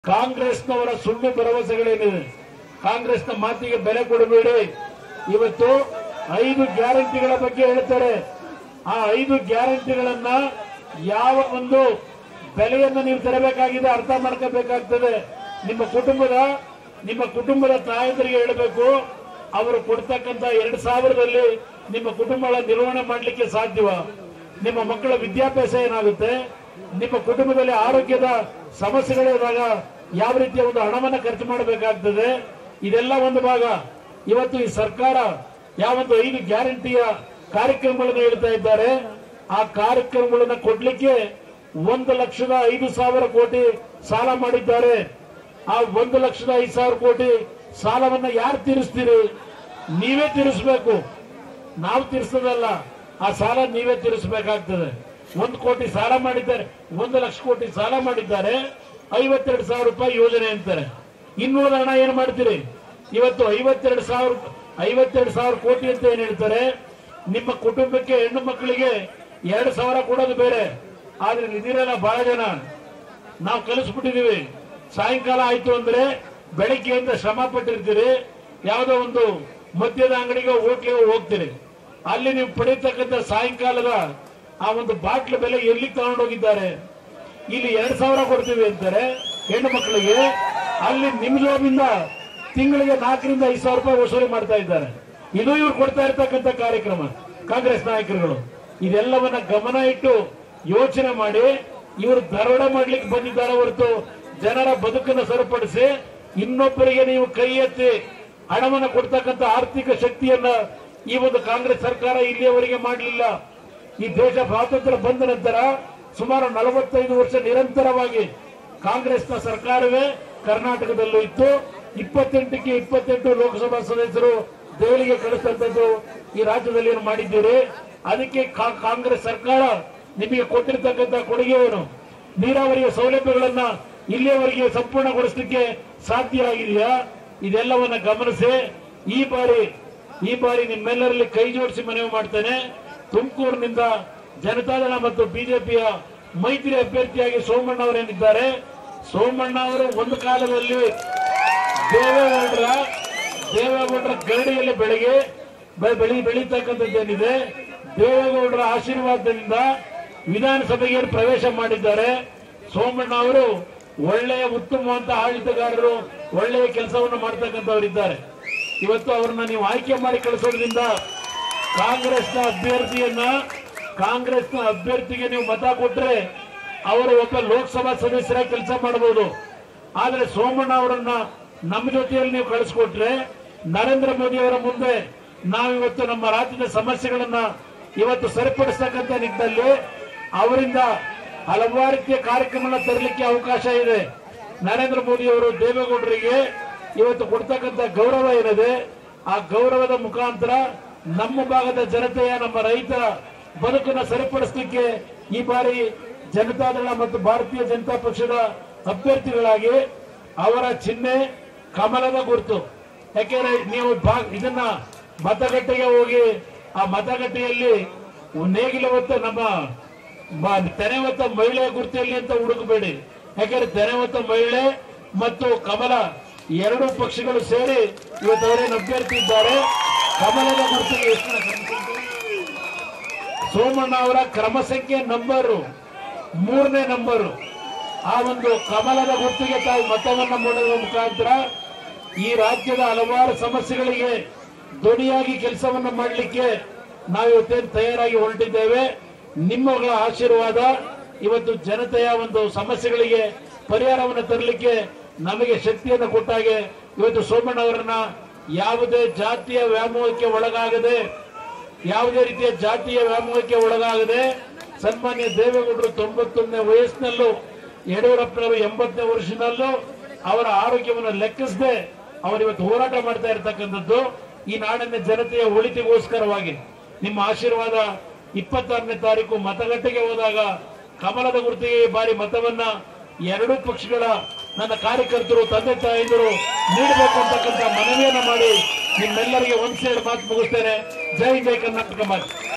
ಕಾಂಗ್ರೆಸ್ನವರ ಸುಳ್ಳು ಭರವಸೆಗಳೇನಿದೆ ಕಾಂಗ್ರೆಸ್ನ ಮಾತಿಗೆ ಬೆಲೆ ಕೊಡಬೇಡಿ ಇವತ್ತು ಐದು ಗ್ಯಾರಂಟಿಗಳ ಬಗ್ಗೆ ಹೇಳ್ತಾರೆ ಆ ಐದು ಗ್ಯಾರಂಟಿಗಳನ್ನ ಯಾವ ಒಂದು ಬೆಲೆಯನ್ನು ನೀವು ತರಬೇಕಾಗಿದೆ ಅರ್ಥ ಮಾಡ್ಕೋಬೇಕಾಗ್ತದೆ ನಿಮ್ಮ ಕುಟುಂಬದ ನಿಮ್ಮ ಕುಟುಂಬದ ತಾಯಂದರಿಗೆ ಹೇಳಬೇಕು ಅವರು ಕೊಡ್ತಕ್ಕಂತ ಎರಡ್ ಸಾವಿರದಲ್ಲಿ ನಿಮ್ಮ ಕುಟುಂಬಗಳ ನಿರ್ವಹಣೆ ಮಾಡಲಿಕ್ಕೆ ಸಾಧ್ಯವ ನಿಮ್ಮ ಮಕ್ಕಳ ವಿದ್ಯಾಭ್ಯಾಸ ಏನಾಗುತ್ತೆ ನಿಮ್ಮ ಕುಟುಂಬದಲ್ಲಿ ಆರೋಗ್ಯದ ಸಮಸ್ಯೆಗಳಿರುವಾಗ ಯಾವ ರೀತಿಯ ಒಂದು ಹಣವನ್ನ ಖರ್ಚು ಮಾಡಬೇಕಾಗ್ತದೆ ಇದೆಲ್ಲ ಒಂದು ಭಾಗ ಇವತ್ತು ಈ ಸರ್ಕಾರ ಯಾವೊಂದು ಐದು ಗ್ಯಾರಂಟಿಯ ಕಾರ್ಯಕ್ರಮಗಳನ್ನು ಹೇಳ್ತಾ ಇದ್ದಾರೆ ಆ ಕಾರ್ಯಕ್ರಮಗಳನ್ನ ಕೊಡ್ಲಿಕ್ಕೆ ಒಂದು ಲಕ್ಷದ ಐದು ಸಾವಿರ ಕೋಟಿ ಸಾಲ ಮಾಡಿದ್ದಾರೆ ಆ ಒಂದು ಲಕ್ಷದ ಐದು ಸಾವಿರ ಕೋಟಿ ಸಾಲವನ್ನ ಯಾರು ತೀರಿಸ್ತೀರಿ ನೀವೇ ತೀರಿಸಬೇಕು ನಾವು ತೀರಿಸೋದಲ್ಲ ಆ ಸಾಲ ನೀವೇ ತೀರಿಸಬೇಕಾಗ್ತದೆ ಒಂದು ಕೋಟಿ ಸಾಲ ಮಾಡಿದ್ದಾರೆ ಒಂದು ಲಕ್ಷ ಕೋಟಿ ಸಾಲ ಮಾಡಿದ್ದಾರೆ ಐವತ್ತೆರಡು ಸಾವಿರ ರೂಪಾಯಿ ಯೋಜನೆ ಅಂತಾರೆ ಇನ್ನುಳಿದ ಹಣ ಏನ್ ಮಾಡ್ತೀರಿ ಇವತ್ತು ಐವತ್ತೆರಡು ಸಾವಿರ ಐವತ್ತೆರಡು ಸಾವಿರ ಕೋಟಿ ಅಂತ ಏನ್ ಹೇಳ್ತಾರೆ ನಿಮ್ಮ ಕುಟುಂಬಕ್ಕೆ ಹೆಣ್ಣು ಮಕ್ಕಳಿಗೆ ಎರಡು ಸಾವಿರ ಕೊಡೋದು ಬೇರೆ ಆದ್ರೆ ಇದಿರಲ್ಲ ಬಹಳ ಜನ ನಾವು ಕಲಿಸ್ಬಿಟ್ಟಿದೀವಿ ಸಾಯಂಕಾಲ ಆಯ್ತು ಅಂದ್ರೆ ಬೆಳಿಗ್ಗೆಯಿಂದ ಶ್ರಮ ಪಟ್ಟಿರ್ತೀರಿ ಯಾವುದೋ ಒಂದು ಮದ್ಯದ ಅಂಗಡಿಗೆ ಹೋಟ್ಲಿಗೆ ಹೋಗ್ತೀರಿ ಅಲ್ಲಿ ನೀವು ಪಡೀತಕ್ಕಂಥ ಸಾಯಂಕಾಲದ ಆ ಒಂದು ಬಾಟ್ಲ ಬೆಲೆ ಎಲ್ಲಿ ತಗೊಂಡೋಗಿದ್ದಾರೆ ಇಲ್ಲಿ ಎರಡ್ ಸಾವಿರ ಕೊಡ್ತೀವಿ ಅಂತಾರೆ ಹೆಣ್ಣು ಮಕ್ಕಳಿಗೆ ಅಲ್ಲಿ ನಿಮ್ ಜಾಬಿಂದ ತಿಂಗಳಿಗೆ ನಾಲ್ಕರಿಂದ ಐದು ಸಾವಿರ ರೂಪಾಯಿ ವಸೂಲಿ ಮಾಡ್ತಾ ಇದ್ದಾರೆ ಇದು ಇವ್ರು ಕೊಡ್ತಾ ಇರ್ತಕ್ಕಂಥ ಕಾರ್ಯಕ್ರಮ ಕಾಂಗ್ರೆಸ್ ನಾಯಕರುಗಳು ಇದೆಲ್ಲವನ್ನ ಗಮನ ಇಟ್ಟು ಯೋಚನೆ ಮಾಡಿ ಇವರು ದರೋಡೆ ಮಾಡ್ಲಿಕ್ಕೆ ಬಂದಿದ್ದಾರೆ ಹೊರತು ಜನರ ಬದುಕನ್ನು ಸರಿಪಡಿಸಿ ಇನ್ನೊಬ್ಬರಿಗೆ ನೀವು ಕೈ ಎತ್ತಿ ಹಣವನ್ನು ಕೊಡ್ತಕ್ಕಂಥ ಆರ್ಥಿಕ ಶಕ್ತಿಯನ್ನ ಈ ಒಂದು ಕಾಂಗ್ರೆಸ್ ಸರ್ಕಾರ ಇಲ್ಲಿಯವರೆಗೆ ಮಾಡಲಿಲ್ಲ ಈ ದೇಶ ಸ್ವಾತಂತ್ರ್ಯ ಬಂದ ನಂತರ ಸುಮಾರು ನಲವತ್ತೈದು ವರ್ಷ ನಿರಂತರವಾಗಿ ಕಾಂಗ್ರೆಸ್ನ ಸರ್ಕಾರವೇ ಕರ್ನಾಟಕದಲ್ಲೂ ಇತ್ತು ಇಪ್ಪತ್ತೆಂಟಕ್ಕೆ ಇಪ್ಪತ್ತೆಂಟು ಲೋಕಸಭಾ ಸದಸ್ಯರು ದೆಹಲಿಗೆ ಕಳಿಸ್ತಂಥದ್ದು ಈ ರಾಜ್ಯದಲ್ಲಿ ಏನು ಮಾಡಿದ್ದೀರಿ ಅದಕ್ಕೆ ಕಾ- ಕಾಂಗ್ರೆಸ್ ಸರ್ಕಾರ ನಿಮಗೆ ಕೊಟ್ಟಿರ್ತಕ್ಕಂಥ ಕೊಡುಗೆ ಏನು ನೀರಾವರಿಯ ಸೌಲಭ್ಯಗಳನ್ನ ಇಲ್ಲಿಯವರೆಗೆ ಸಂಪೂರ್ಣಗೊಳಿಸಲಿಕ್ಕೆ ಸಾಧ್ಯ ಆಗಿದೆಯಾ ಇದೆಲ್ಲವನ್ನ ಗಮನಿಸಿ ಈ ಬಾರಿ ಈ ಬಾರಿ ನಿಮ್ಮೆಲ್ಲರಲ್ಲಿ ಕೈ ಜೋಡಿಸಿ ಮನವಿ ಮಾಡ್ತೇನೆ ತುಮಕೂರಿನಿಂದ ಜನತಾದಳ ಮತ್ತು ಬಿಜೆಪಿಯ ಮೈತ್ರಿ ಅಭ್ಯರ್ಥಿಯಾಗಿ ಸೋಮಣ್ಣ ಅವರೇನಿದ್ದಾರೆ ಸೋಮಣ್ಣ ಅವರು ಒಂದು ಕಾಲದಲ್ಲಿ ದೇವೇಗೌಡರ ದೇವೇಗೌಡರ ಗರಡಿಯಲ್ಲಿ ಬೆಳಗ್ಗೆ ಬೆ- ಬೆಳಿ ಬೆಳೀತಕ್ಕಂಥದ್ದೇನಿದೆ ದೇವೇಗೌಡರ ಆಶೀರ್ವಾದದಿಂದ ವಿಧಾನಸಭೆಗೆ ಪ್ರವೇಶ ಮಾಡಿದ್ದಾರೆ ಸೋಮಣ್ಣ ಅವರು ಒಳ್ಳೆಯ ಉತ್ತಮವಂತ ಆಡಳಿತಗಾರರು ಒಳ್ಳೆಯ ಕೆಲಸವನ್ನು ಮಾಡ್ತಕ್ಕಂಥವರಿದ್ದಾರೆ ಇವತ್ತು ಅವರನ್ನ ನೀವು ಆಯ್ಕೆ ಮಾಡಿ ಕಳಿಸೋದ್ರಿಂದ ಕಾಂಗ್ರೆಸ್ನ ಅಭ್ಯರ್ಥಿಯನ್ನ ಕಾಂಗ್ರೆಸ್ನ ಅಭ್ಯರ್ಥಿಗೆ ನೀವು ಮತ ಕೊಟ್ರೆ ಅವರು ಒಬ್ಬ ಲೋಕಸಭಾ ಸದಸ್ಯರಾಗಿ ಕೆಲಸ ಮಾಡಬಹುದು ಆದ್ರೆ ಸೋಮಣ್ಣ ಅವರನ್ನ ನಮ್ಮ ಜೊತೆಯಲ್ಲಿ ನೀವು ಕಳಿಸ್ಕೊಟ್ರೆ ನರೇಂದ್ರ ಮೋದಿ ಅವರ ಮುಂದೆ ನಾವಿವತ್ತು ನಮ್ಮ ರಾಜ್ಯದ ಸಮಸ್ಯೆಗಳನ್ನ ಇವತ್ತು ಸರಿಪಡಿಸ್ತಕ್ಕಂಥ ನಿಟ್ಟಿನಲ್ಲಿ ಅವರಿಂದ ಹಲವಾರು ರೀತಿಯ ಕಾರ್ಯಕ್ರಮಗಳನ್ನ ತರಲಿಕ್ಕೆ ಅವಕಾಶ ಇದೆ ನರೇಂದ್ರ ಮೋದಿ ಅವರು ದೇವೇಗೌಡರಿಗೆ ಇವತ್ತು ಕೊಡ್ತಕ್ಕಂಥ ಗೌರವ ಏನಿದೆ ಆ ಗೌರವದ ಮುಖಾಂತರ ನಮ್ಮ ಭಾಗದ ಜನತೆಯ ನಮ್ಮ ರೈತರ ಬದುಕನ್ನ ಸರಿಪಡಿಸಲಿಕ್ಕೆ ಈ ಬಾರಿ ಜನತಾದಳ ಮತ್ತು ಭಾರತೀಯ ಜನತಾ ಪಕ್ಷದ ಅಭ್ಯರ್ಥಿಗಳಾಗಿ ಅವರ ಚಿಹ್ನೆ ಕಮಲದ ಗುರುತು ಯಾಕೆಂದ್ರೆ ನೀವು ಭಾ- ಇದನ್ನ ಮತಗಟ್ಟೆಗೆ ಹೋಗಿ ಆ ಮತಗಟ್ಟೆಯಲ್ಲಿ ನೇಗಿಲ ಹೊತ್ತ ನಮ್ಮ ಮ- ತೆನೆ ಹೊತ್ತ ಮಹಿಳೆಯ ಗುರುತಿಯಲ್ಲಿ ಅಂತ ಹುಡುಕಬೇಡಿ ಯಾಕಂದ್ರೆ ತೆನೆ ಹೊತ್ತ ಮಹಿಳೆ ಮತ್ತು ಕಮಲ ಎರಡು ಪಕ್ಷಗಳು ಸೇರಿ ಇವತ್ತು ಅವರೇನು ಅಭ್ಯರ್ಥಿ ಇದ್ದಾರೆ ಕಮಲದ ಗುರುತಿಗೆ ಎಷ್ಟು ಜನ ಕರ್ಕೊಂಡು? ಸೋಮಣ್ಣ ಅವರ ಕ್ರಮ ಸಂಖ್ಯೆ ನಂಬರು ಮೂರನೇ ನಂಬರು ಆ ಒಂದು ಕಮಲದ ಗುರುತಿಗೆ ತಾವು ಮತವನ್ನು ಮಾಡುವ ಮುಖಾಂತರ ಈ ರಾಜ್ಯದ ಹಲವಾರು ಸಮಸ್ಯೆಗಳಿಗೆ ಧ್ವನಿಯಾಗಿ ಕೆಲಸವನ್ನು ಮಾಡಲಿಕ್ಕೆ ನಾವು ಇವತ್ತೇನು ತಯಾರಾಗಿ ಹೊರಟಿದ್ದೇವೆ ನಿಮ್ಮಗಳ ಆಶೀರ್ವಾದ ಇವತ್ತು ಜನತೆಯ ಒಂದು ಸಮಸ್ಯೆಗಳಿಗೆ ಪರಿಹಾರವನ್ನು ತರಲಿಕ್ಕೆ ನಮಗೆ ಶಕ್ತಿಯನ್ನು ಕೊಟ್ಟಾಗೆ ಇವತ್ತು ಸೋಮಣ್ಣ ಅವರನ್ನ ಯಾವುದೇ ಜಾತಿಯ ವ್ಯಾಮೋಹಕ್ಕೆ ಒಳಗಾಗದೆ ಯಾವುದೇ ರೀತಿಯ ಜಾತಿಯ ವ್ಯಾಮೋಹಕ್ಕೆ ಒಳಗಾಗದೆ ಸನ್ಮಾನ್ಯ ದೇವೇಗೌಡರು ತೊಂಬತ್ತೊಂದನೇ ವಯಸ್ಸಿನಲ್ಲೂ ಯಡಿಯೂರಪ್ಪನವರು ಎಂಬತ್ತನೇ ವರ್ಷದಲ್ಲೂ ಅವರ ಆರೋಗ್ಯವನ್ನು ಲೆಕ್ಕಿಸದೆ ಅವರು ಇವತ್ತು ಹೋರಾಟ ಮಾಡ್ತಾ ಇರತಕ್ಕಂಥದ್ದು ಈ ನಾಡಿನ ಜನತೆಯ ಒಳಿತಿಗೋಸ್ಕರವಾಗಿ ನಿಮ್ಮ ಆಶೀರ್ವಾದ ಇಪ್ಪತ್ತಾರನೇ ತಾರೀಕು ಮತಗಟ್ಟೆಗೆ ಹೋದಾಗ ಕಮಲದ ಗುರುತಿಗೆ ಈ ಬಾರಿ ಮತವನ್ನ ಎರಡೂ ಪಕ್ಷಗಳ ನನ್ನ ಕಾರ್ಯಕರ್ತರು ತಂದೆ ತಾಯಿಯರು ನೀಡಬೇಕು ಅಂತಕ್ಕಂಥ ಮನವಿಯನ್ನ ಮಾಡಿ ನಿಮ್ಮೆಲ್ಲರಿಗೆ ಒಂದ್ ಸೇಡ್ ಮಾತು ಮುಗಿಸ್ತೇನೆ ಜೈ ಜೈ ಕರ್ನಾಟಕ ಮಾತು